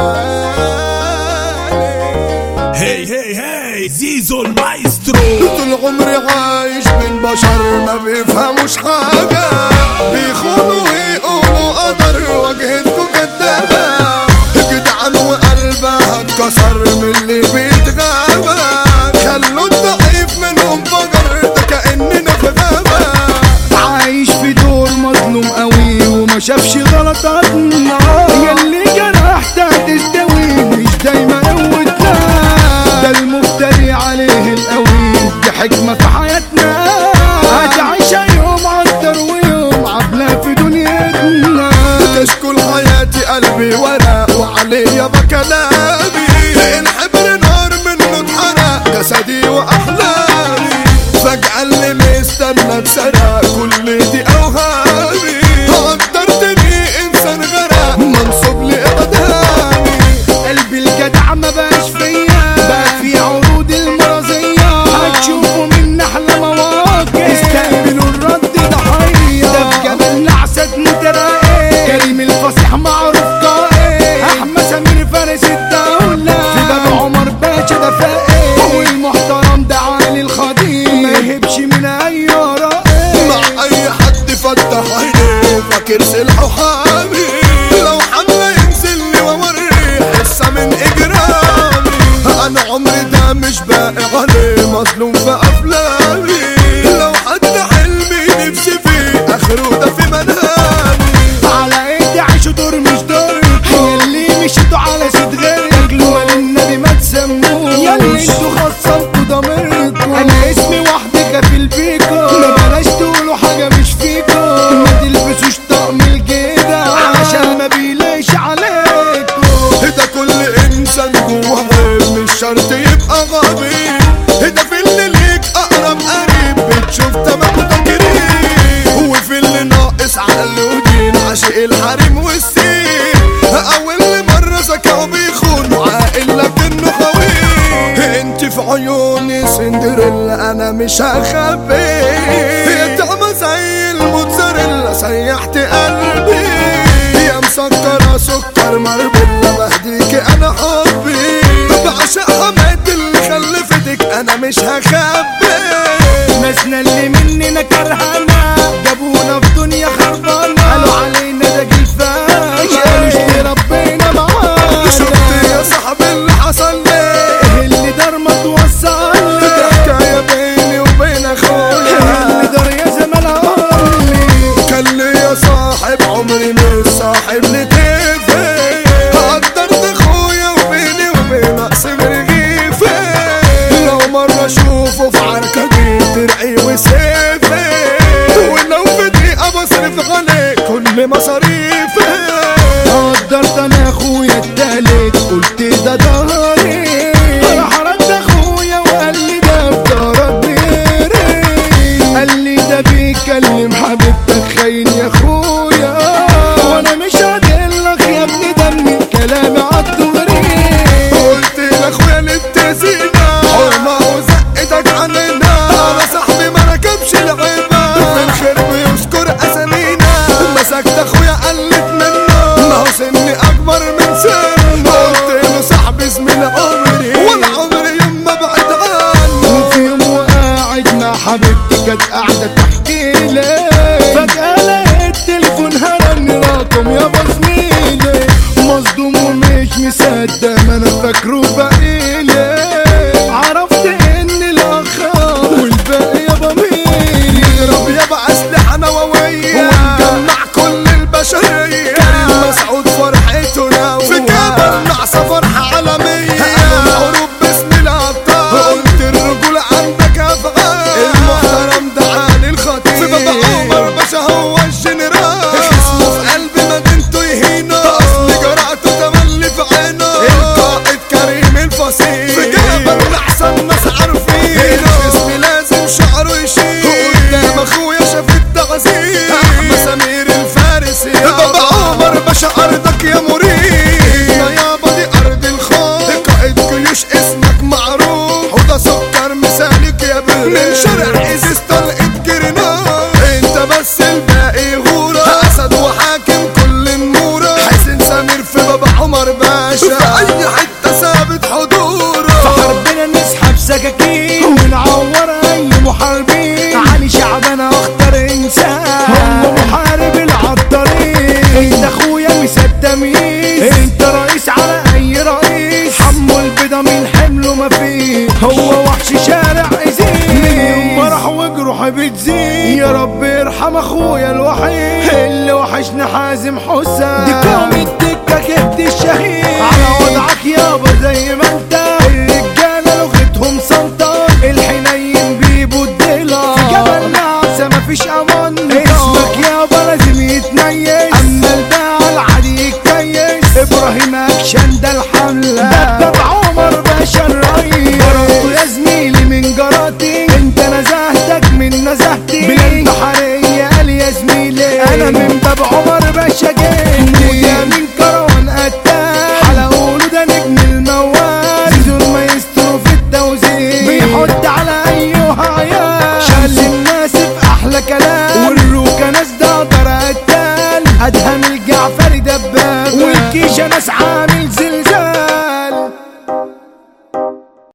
هي هي هي زيزو المايسترو طول عمري عايش بين بشر ما بيفهموش حاجة بيخونوا ويقولوا قدر واجهتكوا كدابة جدعان وقلبها اتكسر من اللي بيتغابى خلوا الضعيف منهم فجر ده كأننا في غابة عايش في دور مظلوم قوي وما شافش غلطاتنا ياللي جرحت هتستوي مش دايما قوتنا ده المفتري عليه القوي دي حكمة في حياتنا هتعيش يوم عطر ويوم عبلة في دنيتنا تشكل حياتي قلبي ورق وعليه يابا كلامي الحبر نار منه اتحرق جسدي واحلامي فجأة اللي مستنى اتسرق كل دي اوهامي قدرتني انسان غرق منصوب لاقدامي قلبي الجدع ما بقاش فيا بقى في عروض المرضية هتشوفوا من احلى مواقف استقبلوا الرد ضحية ده في جبل نعسة متراقب كريم الفصيح معروف قائد احمد سمير فارس الدولة في باب عمر باشا ده فائد والمحترم ده علي الخديم ما يهبش من اي رائد مع اي حد فتح عينيه فاكر سلحه حامي لو حمله ينزل لي واوريه حصه من اجرامي انا عمري ده مش باقي عليه مظلوم في افلامي لو حد حلمي نفسي فيه اخره ده في منامي على ايدي عيشوا دور مش دور ياللي مشيتوا على سيد غيرك لوال النبي ما تسموش ياللي انتوا خصمتوا ضميركم انا اسمي وحدي كفيل بيكم ما بلاش تقولوا حاجه مش فيكم ما تلبسوش طقم الجيده عشان ما بيلاقيش عليكم ده كل انسان جوه عيب مش شرط يبقى غبي ده في اللي ليك اقرب قريب بتشوف تمامه قريب وفي اللي ناقص على الودين عاشق الحريم والسين اول مره ذكاء بيخون عاقل لكنه خوي انت في عيوني سندريلا انا مش هخبي يا طعمه زي الموتزاريلا سيحت قلبي يا مسكرة سكر مربلة بهديك انا حبي بعشق حماد اللي خلفتك انا مش هخبي ناسنا اللي مننا كرهنا جابونا في دنيا خربانة قالوا علينا ده جيل فاشل قالوا اشتي ربنا معانا شفت يا صاحبي اللي حصل لي اللي دار ما توصل ده حكاية بيني وبين اخويا اللي دار يا زمان قولي كان ليا صاحب عمري مش صاحب نتيفي قدرت اخويا وبيني وبين اقسم رغيفي لو مرة اشوفه في عركة جيت درعي وسيفي ولو في دقيقة بصرف عليه كل مصاريفي قدرت انا اخويا التالت قلت ده ضهري راح رد اخويا وقال لي ده في ضهرك بيري قال لي ده بيكلم حبيبتك خاين يا اخويا وانا مش هدلك يا ابني ده من كلامي عالدغري قلت لاخويا نبتزينا حرمة وزقتك عننا انا صاحبي ما ركبش العيبة في الخير بيذكر اسامينا مسكت اخويا قلت منه ما هو سني اكبر من سنه قلت له صاحبي زميل عمري ولا عمري يوم ما بعد عنه وفي يوم وقاعد مع حبيبتي كانت قاعدة تحكي لي فجأة لقيت تليفون هرن رقم يا زميلي مصدوم ومش مصدق ما انا فاكره بقيلي عرفت ان الاخ والباقي يابا مين يضرب يابا اسلحة نووية ونجمع كل البشرية كريم مسعود فرحته نوى في جبل نعسة فرحة عالمية الحروب باسم الابطال قلت الرجولة عندك افعال المحترم ده علي الخطيب في بابا عمر باشا هو الجنرال خصمه في قلب مدينته يهينه اصل جرأته تملي في عينه القائد بابا عمر باشا في اي حتة ثابت حضوره حربنا نسحب سكاكين ونعور اي محاربين علي شعبان اخطر انسان هو محارب العطارين انت اخويا مستميز انت رئيس على اي رئيس حمو البيضة من حمله ما فيه هو وحش شارع ازيز من يوم ما راح وجروح بتزيد يا رب ارحم اخويا الوحيد اللي وحشنا حازم حسام دي قوم الدكة كهت الشهيد على وضعك يابا زي ما انت الرجالة لغتهم سلطان الحنين بيبو الديلا في جبل نعسة مفيش امان اسمك يابا لازم يتميز اما الباع العادي يتكيس ابراهيم اكشن ده الحملة دبدب عمر باشا الرئيس برضو يا زميلي من جراتي انت نزهتك من نزهتي بلاد